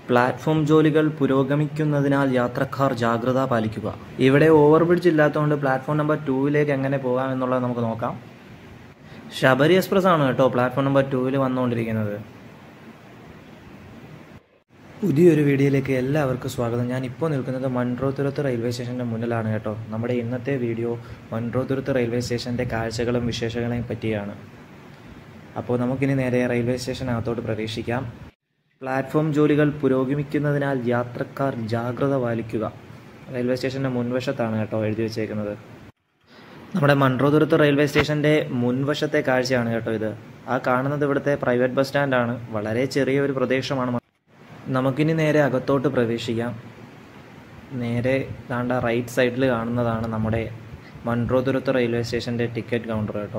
platform ജോലികൾ പുരോഗമിക്കുന്നതിനാൽ യാത്രക്കാർ ജാഗ്രത പാലിക്കുക ഇവിടെ ഓവർബ്രിഡ്ജ് ഇല്ലാത്തതുകൊണ്ട് പ്ലാറ്റ്ഫോം നമ്പർ ടൂവിലേക്ക് എങ്ങനെ പോകാം എന്നുള്ളത് നമുക്ക് നോക്കാം ശബരി എക്സ്പ്രസ് ആണ് കേട്ടോ പ്ലാറ്റ്ഫോം നമ്പർ ടൂവിൽ വന്നുകൊണ്ടിരിക്കുന്നത് പുതിയൊരു വീഡിയോയിലേക്ക് എല്ലാവർക്കും സ്വാഗതം ഞാൻ ഇപ്പോൾ നിൽക്കുന്നത് മൺട്രോതുരത്ത് റെയിൽവേ സ്റ്റേഷൻ്റെ മുന്നിലാണ് കേട്ടോ നമ്മുടെ ഇന്നത്തെ വീഡിയോ മൺട്രോതുരത്ത് റെയിൽവേ സ്റ്റേഷൻ്റെ കാഴ്ചകളും വിശേഷങ്ങളെയും പറ്റിയാണ് അപ്പോൾ നമുക്കിനി നേരെ റെയിൽവേ സ്റ്റേഷനകത്തോട്ട് പ്രവേശിക്കാം പ്ലാറ്റ്ഫോം ജോലികൾ പുരോഗമിക്കുന്നതിനാൽ യാത്രക്കാർ ജാഗ്രത പാലിക്കുക റെയിൽവേ സ്റ്റേഷൻ്റെ മുൻവശത്താണ് കേട്ടോ എഴുതി വെച്ചേക്കുന്നത് നമ്മുടെ മൺട്രോതുരത്ത് റെയിൽവേ സ്റ്റേഷൻ്റെ മുൻവശത്തെ കാഴ്ചയാണ് കേട്ടോ ഇത് ആ കാണുന്നത് ഇവിടുത്തെ പ്രൈവറ്റ് ബസ് സ്റ്റാൻഡാണ് വളരെ ചെറിയൊരു പ്രദേശമാണ് നമുക്കിനി നേരെ അകത്തോട്ട് പ്രവേശിക്കാം നേരെ ദാണ്ട റൈറ്റ് സൈഡിൽ കാണുന്നതാണ് നമ്മുടെ മൺട്രോതുരത്ത് റെയിൽവേ സ്റ്റേഷൻ്റെ ടിക്കറ്റ് കൗണ്ടർ കേട്ടോ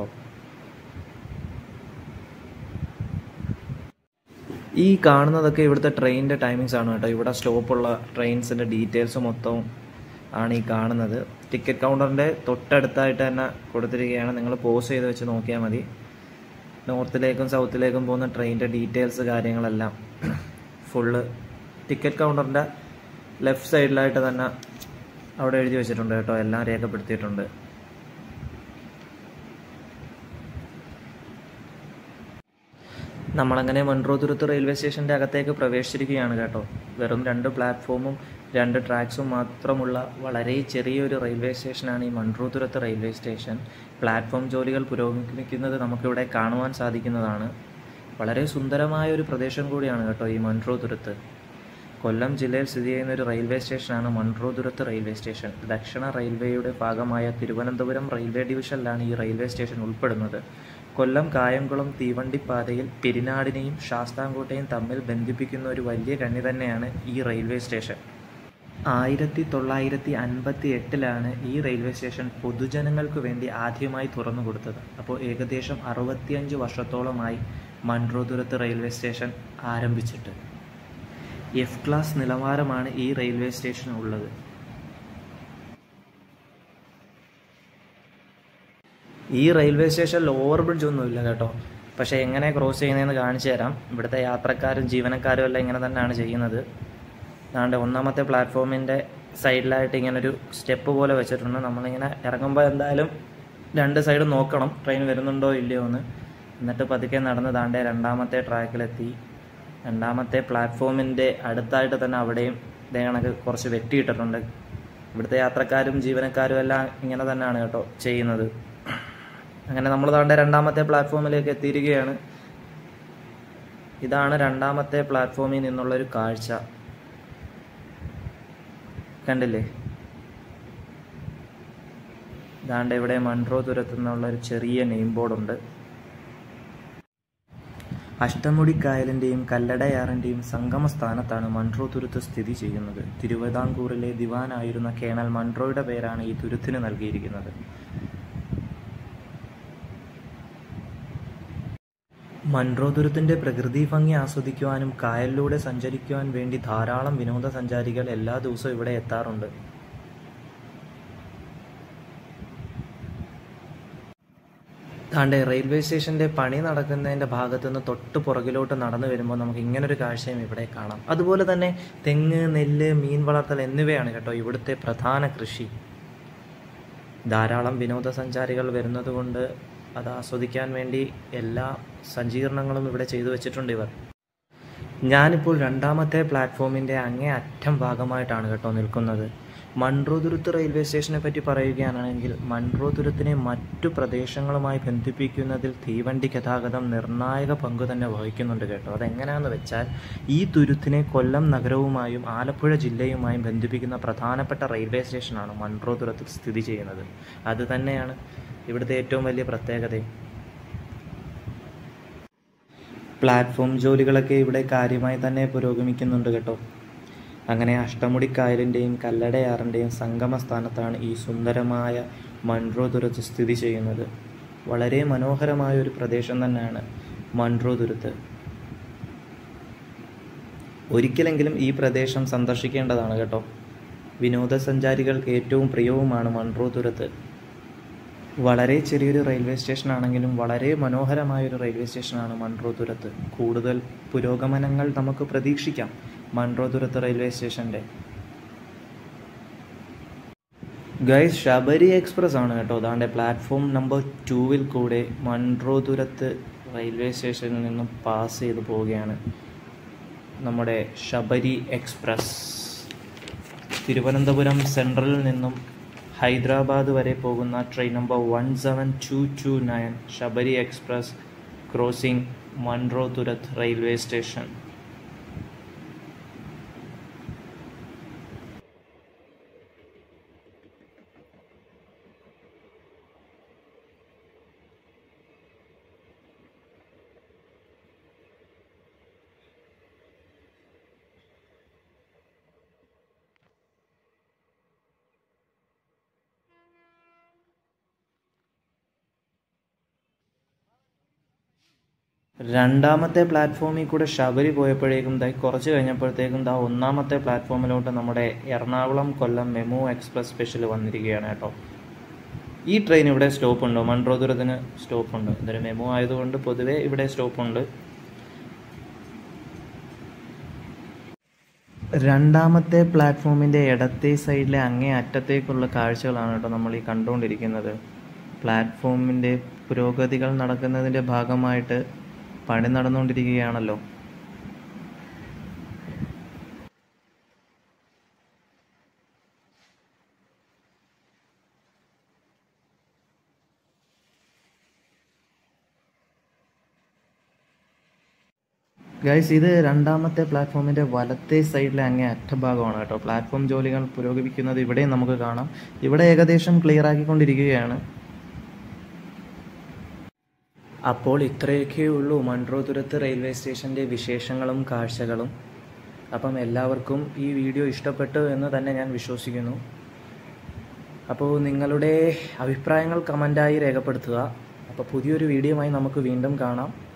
ഈ കാണുന്നതൊക്കെ ഇവിടുത്തെ ട്രെയിനിൻ്റെ ടൈമിങ്സ് ആണ് കേട്ടോ ഇവിടെ സ്റ്റോപ്പുള്ള ട്രെയിൻസിൻ്റെ ഡീറ്റെയിൽസ് മൊത്തവും ആണ് ഈ കാണുന്നത് ടിക്കറ്റ് കൗണ്ടറിൻ്റെ തൊട്ടടുത്തായിട്ട് തന്നെ കൊടുത്തിരിക്കുകയാണ് നിങ്ങൾ പോസ് ചെയ്ത് വെച്ച് നോക്കിയാൽ മതി നോർത്തിലേക്കും സൗത്തിലേക്കും പോകുന്ന ട്രെയിനിൻ്റെ ഡീറ്റെയിൽസ് കാര്യങ്ങളെല്ലാം ഫുള്ള് ടിക്കറ്റ് കൗണ്ടറിൻ്റെ ലെഫ്റ്റ് സൈഡിലായിട്ട് തന്നെ അവിടെ എഴുതി വെച്ചിട്ടുണ്ട് കേട്ടോ എല്ലാം രേഖപ്പെടുത്തിയിട്ടുണ്ട് നമ്മളങ്ങനെ മൺട്രോതുരുത്ത് റെയിൽവേ സ്റ്റേഷൻ്റെ അകത്തേക്ക് പ്രവേശിച്ചിരിക്കുകയാണ് കേട്ടോ വെറും രണ്ട് പ്ലാറ്റ്ഫോമും രണ്ട് ട്രാക്സും മാത്രമുള്ള വളരെ ചെറിയൊരു റെയിൽവേ സ്റ്റേഷനാണ് ഈ മൺട്രോതുരത്ത് റെയിൽവേ സ്റ്റേഷൻ പ്ലാറ്റ്ഫോം ജോലികൾ പുരോഗമിക്കുന്നത് നമുക്കിവിടെ കാണുവാൻ സാധിക്കുന്നതാണ് വളരെ സുന്ദരമായ ഒരു പ്രദേശം കൂടിയാണ് കേട്ടോ ഈ മൺട്രോതുരത്ത് കൊല്ലം ജില്ലയിൽ സ്ഥിതി ചെയ്യുന്ന ഒരു റെയിൽവേ സ്റ്റേഷനാണ് മൺട്രോതുരത്ത് റെയിൽവേ സ്റ്റേഷൻ ദക്ഷിണ റെയിൽവേയുടെ ഭാഗമായ തിരുവനന്തപുരം റെയിൽവേ ഡിവിഷനിലാണ് ഈ റെയിൽവേ സ്റ്റേഷൻ ഉൾപ്പെടുന്നത് കൊല്ലം കായംകുളം തീവണ്ടിപ്പാതയിൽ പെരിനാടിനെയും ശാസ്താംകോട്ടയും തമ്മിൽ ബന്ധിപ്പിക്കുന്ന ഒരു വലിയ കണ്ണി തന്നെയാണ് ഈ റെയിൽവേ സ്റ്റേഷൻ ആയിരത്തി തൊള്ളായിരത്തി അൻപത്തി എട്ടിലാണ് ഈ റെയിൽവേ സ്റ്റേഷൻ പൊതുജനങ്ങൾക്ക് വേണ്ടി ആദ്യമായി തുറന്നു കൊടുത്തത് അപ്പോൾ ഏകദേശം അറുപത്തിയഞ്ച് വർഷത്തോളമായി മൺട്രോതുരത്ത് റെയിൽവേ സ്റ്റേഷൻ ആരംഭിച്ചിട്ട് എഫ് ക്ലാസ് നിലവാരമാണ് ഈ റെയിൽവേ സ്റ്റേഷൻ ഉള്ളത് ഈ റെയിൽവേ സ്റ്റേഷനിൽ ഓവർ ബ്രിഡ്ജ് ഒന്നുമില്ല കേട്ടോ പക്ഷേ എങ്ങനെ ക്രോസ് ചെയ്യുന്നതെന്ന് കാണിച്ചു തരാം ഇവിടുത്തെ യാത്രക്കാരും ജീവനക്കാരും എല്ലാം ഇങ്ങനെ തന്നെയാണ് ചെയ്യുന്നത് അതുകൊണ്ട് ഒന്നാമത്തെ പ്ലാറ്റ്ഫോമിൻ്റെ സൈഡിലായിട്ട് ഇങ്ങനെ ഒരു സ്റ്റെപ്പ് പോലെ വെച്ചിട്ടുണ്ട് നമ്മളിങ്ങനെ ഇറങ്ങുമ്പോൾ എന്തായാലും രണ്ട് സൈഡും നോക്കണം ട്രെയിൻ വരുന്നുണ്ടോ ഇല്ലയോ എന്ന് എന്നിട്ട് പതുക്കെ നടന്ന് താണ്ടെ രണ്ടാമത്തെ ട്രാക്കിലെത്തി രണ്ടാമത്തെ പ്ലാറ്റ്ഫോമിൻ്റെ അടുത്തായിട്ട് തന്നെ അവിടെയും ഇതേ കണക്ക് കുറച്ച് വെട്ടിയിട്ടിട്ടുണ്ട് ഇവിടുത്തെ യാത്രക്കാരും ജീവനക്കാരും എല്ലാം ഇങ്ങനെ തന്നെയാണ് കേട്ടോ ചെയ്യുന്നത് അങ്ങനെ നമ്മൾ താണ്ടെ രണ്ടാമത്തെ പ്ലാറ്റ്ഫോമിലേക്ക് എത്തിയിരിക്കുകയാണ് ഇതാണ് രണ്ടാമത്തെ പ്ലാറ്റ്ഫോമിൽ നിന്നുള്ളൊരു കാഴ്ച കണ്ടില്ലേ ഇതാണ്ട് ഇവിടെ മൺട്രോ തുരത്തുന്നുള്ള ഒരു ചെറിയ നെയിം ബോർഡുണ്ട് അഷ്ടമുടിക്കായലിൻ്റെയും കല്ലടയാറിൻ്റെയും സംഗമ സ്ഥാനത്താണ് മൺട്രോ തുരുത്ത് സ്ഥിതി ചെയ്യുന്നത് തിരുവിതാംകൂറിലെ ദിവാനായിരുന്ന കേണൽ മൺട്രോയുടെ പേരാണ് ഈ തുരുത്തിന് നൽകിയിരിക്കുന്നത് മൺട്രോ തുരുത്തിൻ്റെ പ്രകൃതി ഭംഗി ആസ്വദിക്കുവാനും കായലിലൂടെ സഞ്ചരിക്കുവാൻ വേണ്ടി ധാരാളം വിനോദസഞ്ചാരികൾ എല്ലാ ദിവസവും ഇവിടെ എത്താറുണ്ട് താണ്ടെ റെയിൽവേ സ്റ്റേഷന്റെ പണി നടക്കുന്നതിന്റെ ഭാഗത്ത് നിന്ന് തൊട്ട് പുറകിലോട്ട് നടന്നു വരുമ്പോൾ നമുക്ക് ഇങ്ങനൊരു കാഴ്ചയും ഇവിടെ കാണാം അതുപോലെ തന്നെ തെങ്ങ് നെല്ല് മീൻ വളർത്തൽ എന്നിവയാണ് കേട്ടോ ഇവിടുത്തെ പ്രധാന കൃഷി ധാരാളം വിനോദസഞ്ചാരികൾ വരുന്നത് കൊണ്ട് അത് ആസ്വദിക്കാൻ വേണ്ടി എല്ലാ സജ്ജീകരണങ്ങളും ഇവിടെ ചെയ്തു വെച്ചിട്ടുണ്ട് ഇവർ ഞാനിപ്പോൾ രണ്ടാമത്തെ പ്ലാറ്റ്ഫോമിൻ്റെ അങ്ങേ അറ്റം ഭാഗമായിട്ടാണ് കേട്ടോ നിൽക്കുന്നത് മൺട്രോതുരുത്ത് റെയിൽവേ സ്റ്റേഷനെ പറ്റി പറയുകയാണെങ്കിൽ മൺട്രോതുരത്തിനെ മറ്റു പ്രദേശങ്ങളുമായി ബന്ധിപ്പിക്കുന്നതിൽ തീവണ്ടി ഗതാഗതം നിർണായക പങ്ക് തന്നെ വഹിക്കുന്നുണ്ട് കേട്ടോ അതെങ്ങനെയാണെന്ന് വെച്ചാൽ ഈ തുരുത്തിനെ കൊല്ലം നഗരവുമായും ആലപ്പുഴ ജില്ലയുമായും ബന്ധിപ്പിക്കുന്ന പ്രധാനപ്പെട്ട റെയിൽവേ സ്റ്റേഷനാണ് മൺട്രോതുരത്തിൽ സ്ഥിതി ചെയ്യുന്നത് അത് തന്നെയാണ് ഇവിടുത്തെ ഏറ്റവും വലിയ പ്രത്യേകതയും പ്ലാറ്റ്ഫോം ജോലികളൊക്കെ ഇവിടെ കാര്യമായി തന്നെ പുരോഗമിക്കുന്നുണ്ട് കേട്ടോ അങ്ങനെ അഷ്ടമുടിക്കായലിൻ്റെയും കല്ലടയാറിൻ്റെയും സംഗമ സ്ഥാനത്താണ് ഈ സുന്ദരമായ മൺട്രോ തുരുത്ത് സ്ഥിതി ചെയ്യുന്നത് വളരെ മനോഹരമായ ഒരു പ്രദേശം തന്നെയാണ് മൺട്രോ തുരുത്ത് ഒരിക്കലെങ്കിലും ഈ പ്രദേശം സന്ദർശിക്കേണ്ടതാണ് കേട്ടോ വിനോദസഞ്ചാരികൾക്ക് ഏറ്റവും പ്രിയവുമാണ് മൺട്രോ തുരുത്ത് വളരെ ചെറിയൊരു റെയിൽവേ സ്റ്റേഷൻ ആണെങ്കിലും വളരെ മനോഹരമായ ഒരു റെയിൽവേ സ്റ്റേഷനാണ് മൺട്രോ തുരത്ത് കൂടുതൽ പുരോഗമനങ്ങൾ നമുക്ക് പ്രതീക്ഷിക്കാം മൺട്രോതുരത്ത് റെയിൽവേ സ്റ്റേഷൻ്റെ ഗൈസ് ശബരി എക്സ്പ്രസ് ആണ് കേട്ടോ അതാണ്ട് പ്ലാറ്റ്ഫോം നമ്പർ ടൂവിൽ കൂടെ മൺട്രോതുരത്ത് റെയിൽവേ സ്റ്റേഷനിൽ നിന്നും പാസ് ചെയ്ത് പോവുകയാണ് നമ്മുടെ ശബരി എക്സ്പ്രസ് തിരുവനന്തപുരം സെൻട്രലിൽ നിന്നും ഹൈദരാബാദ് വരെ പോകുന്ന train number one seven two two nine Sabari express crossing Munroturuthu railway station രണ്ടാമത്തെ പ്ലാറ്റ്ഫോമിൽ കൂടെ ശബരി പോയപ്പോഴേക്കും ദാ കുറച്ച് കഴിഞ്ഞപ്പോഴത്തേക്കും ദാ ഒന്നാമത്തെ പ്ലാറ്റ്ഫോമിലോട്ട് നമ്മുടെ Ernakulam Kollam MEMU express special വന്നിരിക്കുകയാണ് കേട്ടോ ഈ ട്രെയിൻ ഇവിടെ സ്റ്റോപ്പ് ഉണ്ട് മൺട്രോതുരത്തിന് സ്റ്റോപ്പ് ഉണ്ട് ഇതൊരു മെമു ആയതുകൊണ്ട് പൊതുവേ ഇവിടെ സ്റ്റോപ്പ് ഉണ്ട് രണ്ടാമത്തെ പ്ലാറ്റ്ഫോമിൻ്റെ ഇടത്തെ സൈഡിലെ അങ്ങേ അറ്റത്തേക്കുള്ള കാഴ്ചകളാണ് കേട്ടോ നമ്മൾ ഈ കണ്ടുകൊണ്ടിരിക്കുന്നത് പ്ലാറ്റ്ഫോമിൻ്റെ പുരോഗതികൾ നടക്കുന്നതിൻ്റെ ഭാഗമായിട്ട് പണി നടന്നുകൊണ്ടിരിക്കുകയാണല്ലോ ഗൈസ് ഇത് രണ്ടാമത്തെ പ്ലാറ്റ്ഫോമിൻ്റെ വലത്തെ സൈഡിലെ അങ്ങേ അറ്റഭാഗമാണ് കേട്ടോ പ്ലാറ്റ്ഫോം ജോലികൾ പുരോഗമിക്കുന്നത് ഇവിടെയും നമുക്ക് കാണാം ഇവിടെ ഏകദേശം ക്ലിയർ ആക്കിക്കൊണ്ടിരിക്കുകയാണ് അപ്പോൾ ഇത്രയൊക്കെ ഉള്ളൂ മൺട്രോതുരത്ത് റെയിൽവേ സ്റ്റേഷൻ്റെ വിശേഷങ്ങളും കാഴ്ചകളും അപ്പം എല്ലാവർക്കും ഈ വീഡിയോ ഇഷ്ടപ്പെട്ടു എന്ന് തന്നെ ഞാൻ വിശ്വസിക്കുന്നു അപ്പോൾ നിങ്ങളുടെ അഭിപ്രായങ്ങൾ കമൻ്റായി രേഖപ്പെടുത്തുക അപ്പോൾ പുതിയൊരു വീഡിയോയുമായി നമുക്ക് വീണ്ടും കാണാം